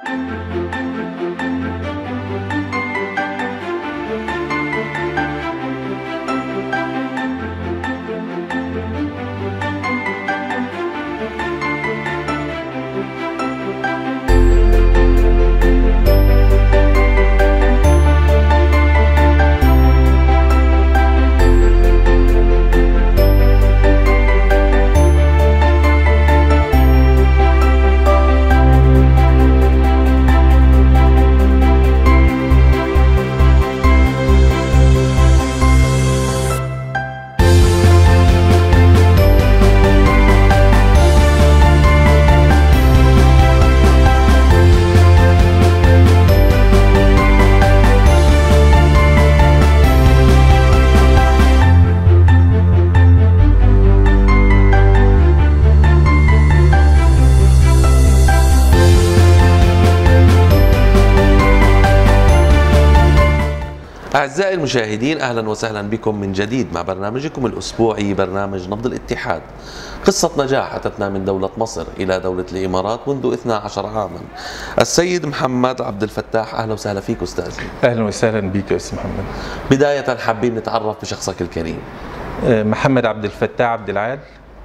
أعزائي المشاهدين أهلا وسهلا بكم من جديد مع برنامجكم الأسبوعي برنامج نبض الاتحاد قصة نجاح أتتنا من دولة مصر إلى دولة الإمارات منذ 12 عاما السيد محمد عبد الفتاح أهلا وسهلا فيك أستاذي اهلا وسهلا بك يا استاذ محمد بداية حابين نتعرف بشخصك الكريم آه، محمد عبد الفتاح عبد العال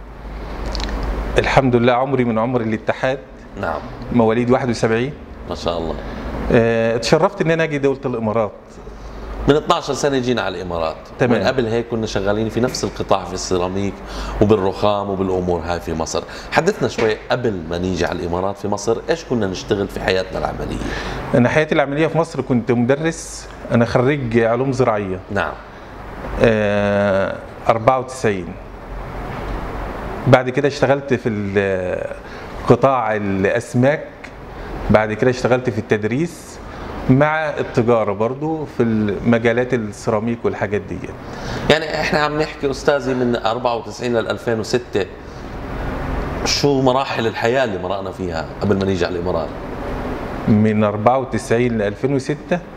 الحمد لله عمري من عمر الاتحاد نعم مواليد 71 ما شاء الله آه، اتشرفت ان انا اجي دوله الامارات من 12 سنة جينا على الإمارات تمام. من قبل هيك كنا شغالين في نفس القطاع في السيراميك وبالرخام وبالأمور هاي في مصر حدثنا شوي قبل ما نيجي على الإمارات في مصر إيش كنا نشتغل في حياتنا العملية انا حياتي العمليه في مصر كنت مدرس انا خريج علوم زراعيه نعم آه، 94 بعد كده اشتغلت في ال- قطاع الاسماك بعد كده اشتغلت في التدريس مع التجاره برضو في المجالات السيراميك والحاجات دي يعني احنا عم نحكي استاذي من 94 لل 2006 شو مراحل الحياه اللي مرقنا فيها قبل ما نيجي على الامارات من 94 ل 2006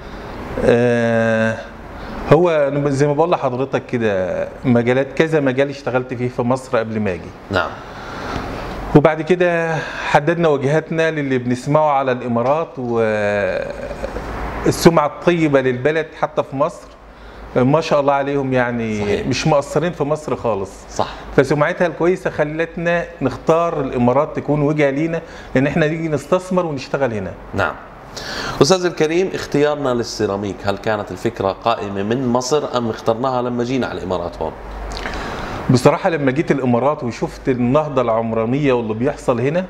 آه هو أنا زي ما بقول لحضرتك كده مجالات كذا مجال اشتغلت فيه في مصر قبل ما اجي نعم وبعد كده حددنا وجهاتنا للي بنسمعه على الامارات والسمعه الطيبه للبلد حتى في مصر ما شاء الله عليهم يعني صحيح. مش مقصرين في مصر خالص صح فسمعتها الكويسه خلتنا نختار الامارات تكون وجهه لينا ان احنا نيجي نستثمر ونشتغل هنا نعم استاذ الكريم اختيارنا للسيراميك هل كانت الفكره قائمه من مصر ام اخترناها لما جينا على الامارات هون بصراحة لما جيت الإمارات وشفت النهضة العمرانية واللي بيحصل هنا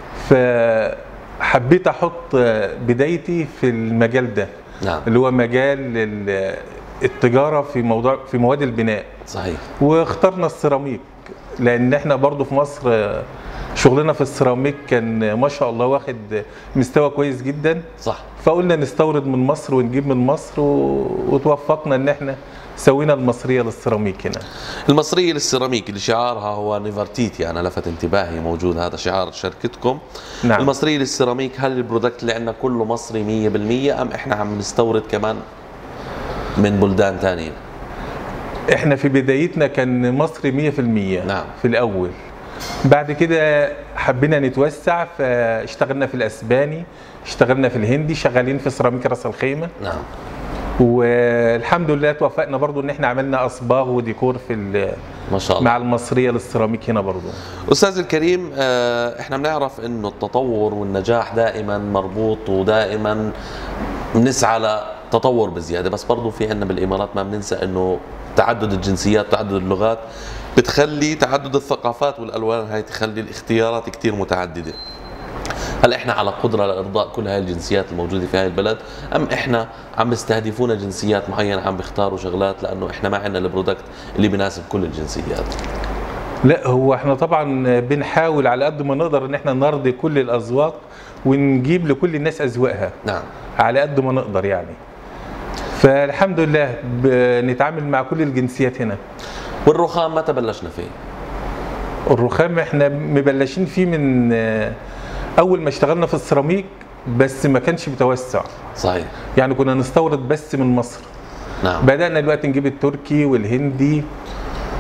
فحبيت أحط بدايتي في المجال ده نعم اللي هو مجال ال- التجارة في موضوع في مواد البناء صحيح واخترنا السيراميك لأن احنا برضو في مصر شغلنا في السيراميك كان ما شاء الله واخد مستوى كويس جدا صح فقلنا نستورد من مصر ونجيب من مصر و... وتوفقنا ان احنا سوينا المصرية للسيراميك هنا المصرية للسيراميك اللي شعارها هو نيفرتيتي أنا لفت انتباهي موجود هذا شعار شركتكم نعم. المصرية للسيراميك هل البرودكت اللي عندنا كله مصري 100% أم إحنا عم نستورد كمان من بلدان تانية احنا في بدايتنا كان مصري 100% نعم. في الاول بعد كده حبينا نتوسع فاشتغلنا في الاسباني اشتغلنا في الهندي شغالين في سيراميك راس الخيمه نعم والحمد لله توفقنا برضو ان احنا عملنا اصباغ وديكور في ال- ما شاء الله مع المصريه للسيراميك هنا برضو أستاذ الكريم آه، إحنا بنعرف إنه التطور والنجاح دائما مربوط ودائما بنسعى لتطور بزيادة بس برضو في عندنا بالإمارات ما بننسى إنه تعدد الجنسيات تعدد اللغات بتخلي تعدد الثقافات والألوان هاي تخلي الاختيارات كتير متعددة هل احنا على قدره لارضاء كل هاي الجنسيات الموجوده في هاي البلد ام احنا عم بيستهدفونا جنسيات معينه عم بيختاروا شغلات لانه احنا ما عندنا البرودكت اللي بيناسب كل الجنسيات لا هو احنا طبعا بنحاول على قد ما نقدر ان احنا نرضي كل الاذواق ونجيب لكل الناس اذواقها نعم على قد ما نقدر يعني فالحمد لله بنتعامل مع كل الجنسيات هنا والرخام متى بلشنا فيه الرخام احنا مبلشين فيه من آه، اول ما اشتغلنا في السيراميك بس ما كانش متوسع صحيح يعني كنا نستورد بس من مصر نعم بدأنا دلوقتي نجيب التركي والهندي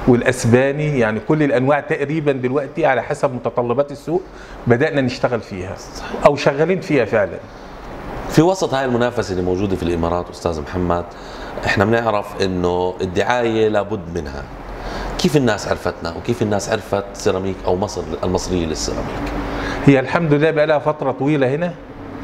والاسباني يعني كل الانواع تقريبا دلوقتي على حسب متطلبات السوق بدانا نشتغل فيها او شغالين فيها فعلا في وسط هاي المنافسه اللي موجوده في الامارات استاذ محمد احنا بنعرف انه الدعايه لابد منها كيف الناس عرفتنا وكيف الناس عرفت سيراميك او مصر المصريه للسيراميك هي الحمد لله بقى لها فتره طويله هنا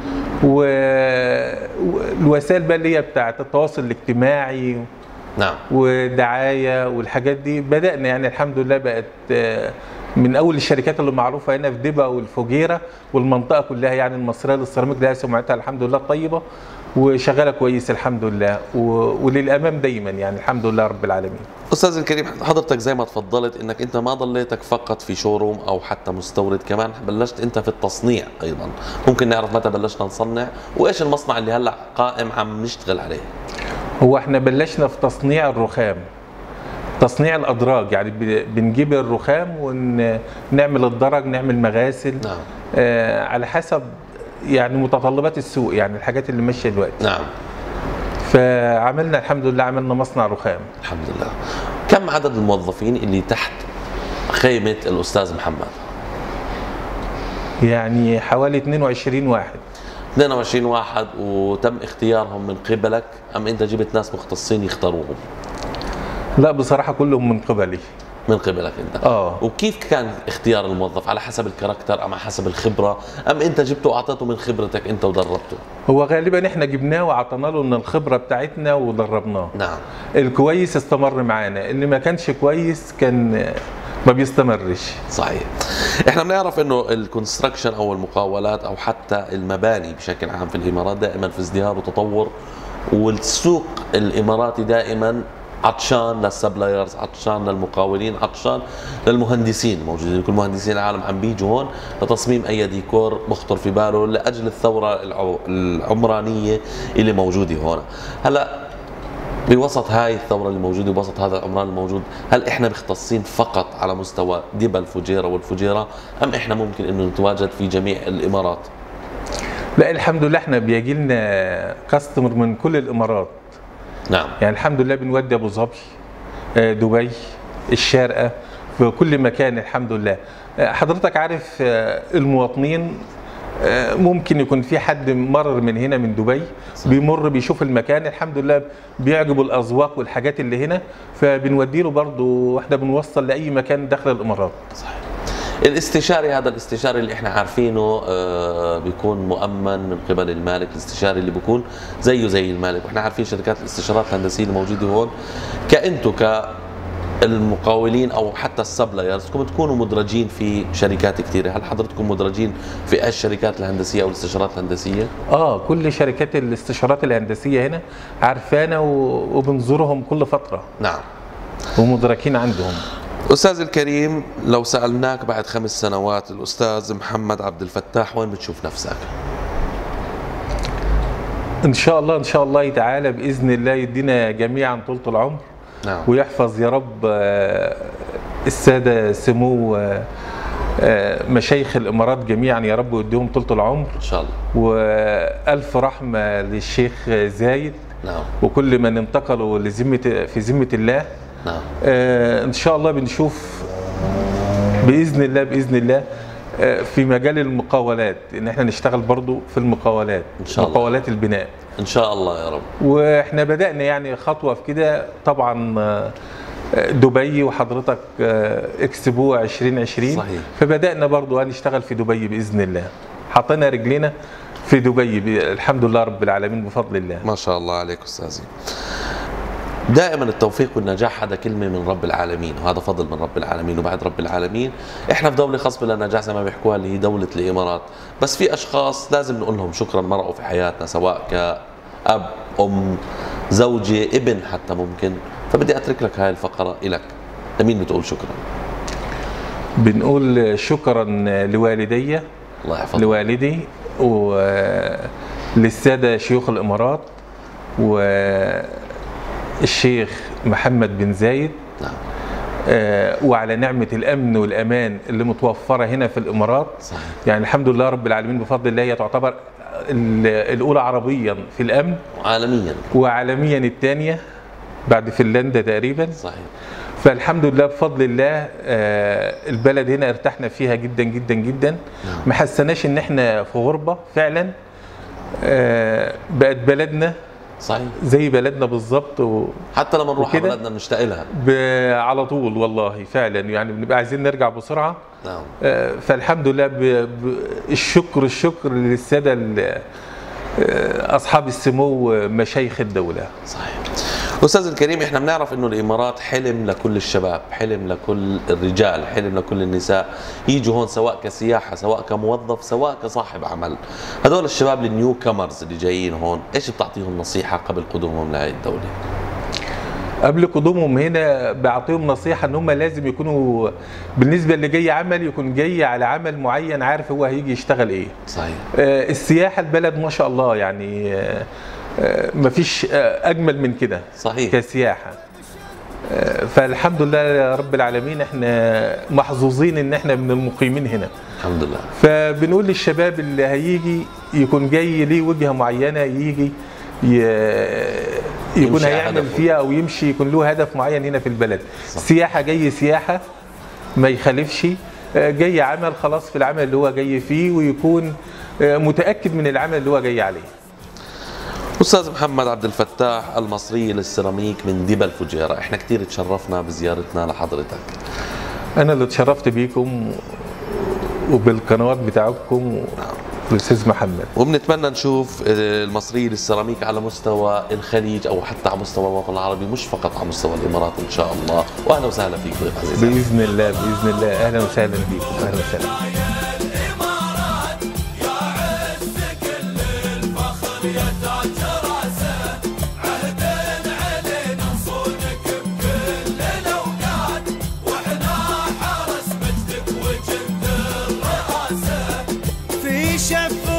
و- والوسائل بقى اللي هي بتاعت التواصل الاجتماعي نعم ودعايه والحاجات دي بدانا يعني الحمد لله بقت آه، من اول الشركات اللي معروفه هنا في دبا والفجيره والمنطقه كلها يعني المصريه للسيراميك لها سمعتها الحمد لله طيبه وشغاله كويس الحمد لله و- وللامام دايما يعني الحمد لله رب العالمين استاذ الكريم حضرتك زي ما تفضلت انك انت ما ضليتك فقط في شوروم او حتى مستورد كمان بلشت انت في التصنيع ايضا ممكن نعرف متى بلشنا نصنع وايش المصنع اللي هلا قائم عم نشتغل عليه هو احنا بلشنا في تصنيع الرخام تصنيع الادراج يعني ب- بنجيب الرخام ونعمل الدرج نعمل مغاسل نعم آه على حسب يعني متطلبات السوق يعني الحاجات اللي ماشيه دلوقتي نعم فعملنا الحمد لله عملنا مصنع رخام الحمد لله كم عدد الموظفين اللي تحت خيمة الأستاذ محمد يعني حوالي 22 واحد 22 واحد وتم اختيارهم من قبلك أم أنت جبت ناس مختصين يختاروهم لا بصراحه كلهم من قبلي من قبلك أنت اه وكيف كان اختيار الموظف على حسب الكاركتر أم على حسب الخبرة أم أنت جبته وأعطيته من خبرتك أنت ودربته هو غالبا احنا جبناه وعطينا له من الخبره بتاعتنا ودربناه نعم الكويس استمر معانا اللي ما كانش كويس كان ما بيستمرش صحيح احنا بنعرف انه الكونستراكشن او المقاولات او حتى المباني بشكل عام في الامارات دائما في ازدهار وتطور والسوق الاماراتي دائما عطشان للسبلايرز عطشان للمقاولين عطشان للمهندسين موجودين كل مهندسين العالم عم بيجوا هون لتصميم اي ديكور بخطر في باله لاجل الثوره العو- العمرانيه اللي موجوده هون هلا بوسط هاي الثورة اللي موجودة بوسط هذا العمران الموجود هل احنا مختصين فقط على مستوى دبا الفجيرة والفجيرة ام احنا ممكن انه نتواجد في جميع الامارات لا الحمد لله احنا بيجي لنا كاستمر من كل الامارات نعم يعني الحمد لله بنودي ابو ظبي آه، دبي الشارقه في كل مكان الحمد لله آه، حضرتك عارف آه، المواطنين آه، ممكن يكون في حد مرر من هنا من دبي بيمر بيشوف المكان الحمد لله بيعجبه الاذواق والحاجات اللي هنا فبنودي له برضه واحنا بنوصل لاي مكان داخل الامارات صحيح الاستشاري هذا الاستشاري اللي احنا عارفينه آه، بيكون مؤمن من قبل المالك الاستشاري اللي بيكون زيه زي المالك واحنا عارفين شركات الاستشارات الهندسيه اللي موجوده هون كانتوا ك المقاولين او حتى السبلايرز بدكم تكونوا مدرجين في شركات كثيره هل حضرتكم مدرجين في الشركات الهندسيه او الاستشارات الهندسيه اه كل شركات الاستشارات الهندسيه هنا عارفانا و- وبنزورهم كل فتره نعم ومدركين عندهم استاذ الكريم لو سالناك بعد خمس سنوات الاستاذ محمد عبد الفتاح وين بتشوف نفسك ان شاء الله ان شاء الله تعالى باذن الله يدينا جميعا طولة العمر نعم ويحفظ يا رب آه، الساده سمو آه، آه، مشايخ الامارات جميعا يا رب ويديهم طولة العمر ان شاء الله والف رحمه للشيخ زايد نعم وكل من انتقلوا لذمه في ذمه الله نعم آه، ان شاء الله بنشوف باذن الله باذن الله آه، في مجال المقاولات ان احنا نشتغل برضو في المقاولات إن شاء الله. مقاولات البناء ان شاء الله يا رب واحنا بدانا يعني خطوه في كده طبعا آه، دبي وحضرتك آه، اكسبو 2020 صحيح. فبدانا برضو هنشتغل في دبي باذن الله حطينا رجلينا في دبي ب- الحمد لله رب العالمين بفضل الله ما شاء الله عليك استاذي دائما التوفيق والنجاح هذا كلمه من رب العالمين وهذا فضل من رب العالمين وبعد رب العالمين احنا في دوله خاص بالنجاح زي ما بيحكوها اللي هي دوله الامارات بس في اشخاص لازم نقول لهم شكرا مرقوا في حياتنا سواء كاب ام زوجه ابن حتى ممكن فبدي اترك لك هاي الفقره الك لمين بتقول شكرا بنقول شكرا لوالدي الله يحفظك لوالدي وللسادة شيوخ الإمارات والشيخ محمد بن زايد نعم آه، وعلى نعمة الأمن والأمان اللي متوفرة هنا في الإمارات صحيح يعني الحمد لله رب العالمين بفضل الله هي تعتبر ال- الأولى عربيا في الأمن عالميا وعالميا الثانية بعد فنلندا تقريبا صحيح فالحمد لله بفضل الله آه، البلد هنا ارتحنا فيها جدا جدا جدا ما حسناش ان احنا في غربه فعلا آه، بقت بلدنا صحيح زي بلدنا بالظبط و... حتى لما نروح على وكده؟ بلدنا بنشتاق لها ب... على طول والله فعلا يعني بنبقى عايزين نرجع بسرعه نعم آه، فالحمد لله ب... ب... الشكر الشكر للساده ال- آه، اصحاب السمو آه، مشايخ الدوله صحيح استاذ الكريم احنا بنعرف انه الامارات حلم لكل الشباب حلم لكل الرجال حلم لكل النساء يجوا هون سواء كسياحه سواء كموظف سواء كصاحب عمل هذول الشباب النيو كامرز اللي جايين هون ايش بتعطيهم نصيحه قبل قدومهم لهي الدوله قبل قدومهم هنا بعطيهم نصيحه ان هم لازم يكونوا بالنسبه اللي جاي عمل يكون جاي على عمل معين عارف هو هيجي يشتغل ايه صحيح آه، السياحه البلد ما شاء الله يعني آه، آه، مفيش آه، اجمل من كده صحيح كسياحه آه، فالحمد لله يا رب العالمين احنا محظوظين ان احنا من المقيمين هنا الحمد لله فبنقول للشباب اللي هيجي يكون جاي ليه وجهه معينه يجي ي- يكون يمشي على هيعمل هدفه. فيها او يمشي يكون له هدف معين هنا في البلد صح. سياحه جاي سياحه ما يخالفش آه، جاي عمل خلاص في العمل اللي هو جاي فيه ويكون آه، متاكد من العمل اللي هو جاي عليه استاذ محمد عبد الفتاح المصري للسيراميك من دبل فجيره احنا كثير تشرفنا بزيارتنا لحضرتك انا اللي اتشرفت بيكم وبالقنوات بتاعتكم الاستاذ محمد وبنتمنى نشوف آه، المصري للسيراميك على مستوى الخليج او حتى على مستوى الوطن العربي مش فقط على مستوى الامارات ان شاء الله واهلا وسهلا فيك ضيف عزيز باذن الله باذن الله اهلا وسهلا بيكم اهلا وسهلا الإمارات يا عز كل الفخر يا تاج راسه عهد علينا نصونك بكل الأوقات وإحنا حرس مجدك وجند الرئاسة في شف